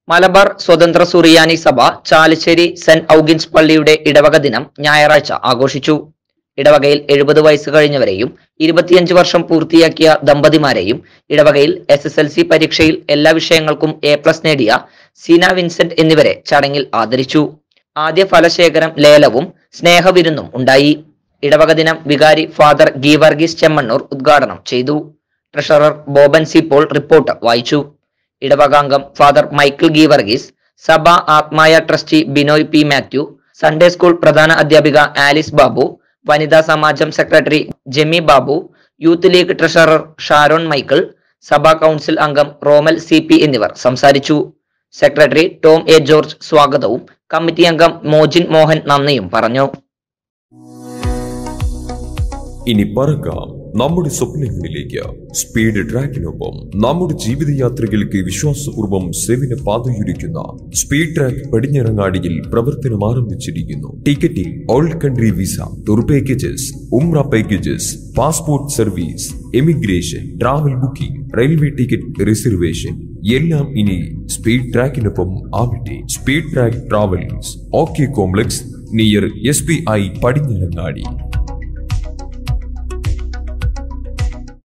മലബാർ സ്വതന്ത്ര സുറിയാനി സഭ ചാലിശ്ശേരി സെന്റ് ഔഗിൻസ് പള്ളിയുടെ ഇടവക ദിനം ഞായറാഴ്ച ആഘോഷിച്ചു ഇടവകയിൽ എഴുപത് വയസ്സ് കഴിഞ്ഞവരെയും ഇരുപത്തിയഞ്ച് വർഷം പൂർത്തിയാക്കിയ ദമ്പതിമാരെയും ഇടവകയിൽ എസ് എസ് എൽ സി പരീക്ഷയിൽ എല്ലാ വിഷയങ്ങൾക്കും എ പ്ലസ് നേടിയ സീന വിൻസെന്റ് എന്നിവരെ ചടങ്ങിൽ ആദരിച്ചു ആദ്യ ഫലശേഖരം ലേലവും സ്നേഹവിരുന്നും ഉണ്ടായി ഇടവക ദിനം വികാരി ഫാദർ ഗീവർഗീസ് ചെമ്മണ്ണൂർ ഉദ്ഘാടനം ചെയ്തു treasurer Boban C Paul report വായിച്ചു ഇടവകാംഗം ഫാദർ മൈക്കിൾ ഗീവർഗീസ് സഭ ആത്മായ trustee Binoy P Mathew Sunday school പ്രധാന അധ്യാപിക ആലിസ് ബാബു വനിതാ സമാജം secretary Jemi Babu youth league treasurer Sharon Michael സഭാ കൗൺസിൽ അംഗം റോമൽ സി പി എന്നിവർ സംസാരിച്ചു സെക്രട്ടറി ടോം എ ജോർജ് സ്വാഗതവും കമ്മിറ്റി അംഗം മോജിൻ മോഹൻ നന്ദിയും പറഞ്ഞു ഇനി പറക്കാം നമ്മുടെ സ്വപ്നങ്ങളിലേക്ക് സ്പീഡ് ട്രാക്കിനൊപ്പം നമ്മുടെ ജീവിതയാത്രകൾക്ക് വിശ്വാസപൂർവ്വം സേവന പാതയൊരുക്കുന്ന സ്പീഡ് ട്രാക്ക് പടിഞ്ഞിറങ്ങാടിയിൽ പ്രവർത്തനം ആരംഭിച്ചിരിക്കുന്നു ticketing all country visa tour packages ഉംറ packages passport service emigration travel booking railway ticket reservation എല്ലാം ഇനി സ്പീഡ് ട്രാക്കിനൊപ്പം ആവട്ടെ speed track travels okay complex near S B I പടിഞ്ഞിറങ്ങാടി